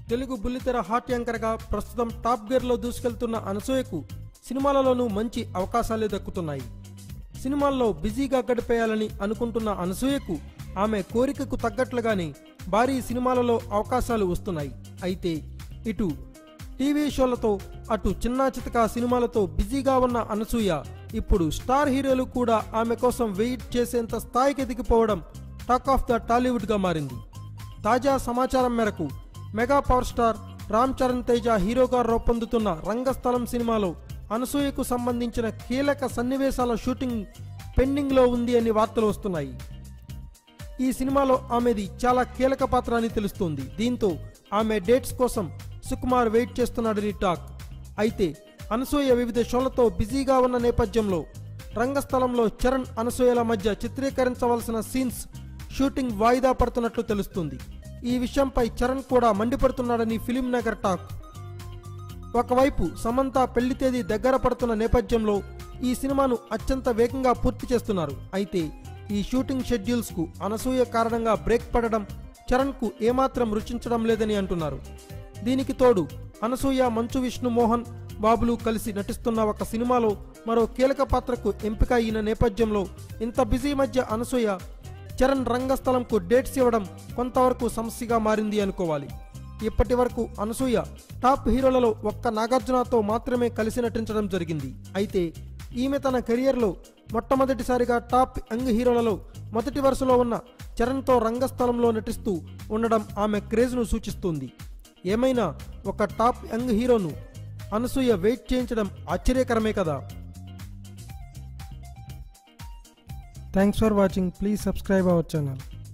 తెలుగు బుల్లితెర హాట్ యాంకర్గా ప్రస్తుతం టాప్ గేర్లో దూసుకెళ్తున్న అనసూయకు సినిమాలలోనూ మంచి అవకాశాలే దక్కుతున్నాయి సినిమాల్లో బిజీగా గడిపేయాలని అనుకుంటున్న అనసూయకు ఆమె కోరికకు తగ్గట్లుగానే భారీ సినిమాలలో అవకాశాలు వస్తున్నాయి అయితే ఇటు టీవీ షోలతో అటు చిన్నా చితకా సినిమాలతో బిజీగా ఉన్న అనసూయ ఇప్పుడు స్టార్ హీరోలు కూడా ఆమె కోసం వెయిట్ చేసేంత స్థాయికి ఎదిగిపోవడం టాక్ ఆఫ్ ద టాలీవుడ్గా మారింది తాజా సమాచారం మేరకు mega power star Ram Charan Teja హీరోగా రూపొందుతున్న రంగస్థలం సినిమాలో అనసూయకు సంబంధించిన కీలక సన్నివేశాల షూటింగ్ పెండింగ్లో ఉంది అని వార్తలు వస్తున్నాయి ఈ సినిమాలో ఆమెది చాలా కీలక పాత్ర అని తెలుస్తోంది దీంతో ఆమె డేట్స్ కోసం సుకుమార్ వెయిట్ చేస్తున్నాడని టాక్ అయితే అనసూయ వివిధ షోలతో బిజీగా ఉన్న నేపథ్యంలో రంగస్థలంలో చరణ్ అనసూయల మధ్య చిత్రీకరించవలసిన సీన్స్ షూటింగ్ వాయిదా పడుతున్నట్లు తెలుస్తుంది ఈ విషయంపై చరణ్ కూడా మండిపడుతున్నాడని ఫిలిం నగర్ టాక్ ఒకవైపు సమంత పెళ్లి తేదీ దగ్గర పడుతున్న నేపథ్యంలో ఈ సినిమాను అత్యంత వేగంగా పూర్తి చేస్తున్నారు అయితే ఈ షూటింగ్ షెడ్యూల్స్ కు అనసూయ కారణంగా బ్రేక్ పడడం చరణ్ కు ఏమాత్రం రుచించడం లేదని అంటున్నారు దీనికి తోడు అనసూయ మంచు విష్ణు మోహన్ బాబులు కలిసి నటిస్తున్న ఒక సినిమాలో మరో కీలక పాత్రకు ఎంపిక అయిన నేపథ్యంలో ఇంత బిజీ మధ్య అనసూయ చరణ్ రంగస్థలంకు డేట్స్ ఇవ్వడం కొంతవరకు సమస్యగా మారింది అనుకోవాలి ఇప్పటి వరకు అనసూయ టాప్ హీరోలలో ఒక్క నాగార్జునతో మాత్రమే కలిసి నటించడం జరిగింది అయితే ఈమె తన కెరియర్లో మొట్టమొదటిసారిగా టాప్ యంగ్ హీరోలలో మొదటి వరుసలో ఉన్న చరణ్తో రంగస్థలంలో నటిస్తూ ఉండడం ఆమె క్రేజ్ను సూచిస్తుంది ఏమైనా ఒక టాప్ యంగ్ హీరోను అనసూయ వెయిట్ చేయించడం ఆశ్చర్యకరమే కదా thanks for watching please subscribe our channel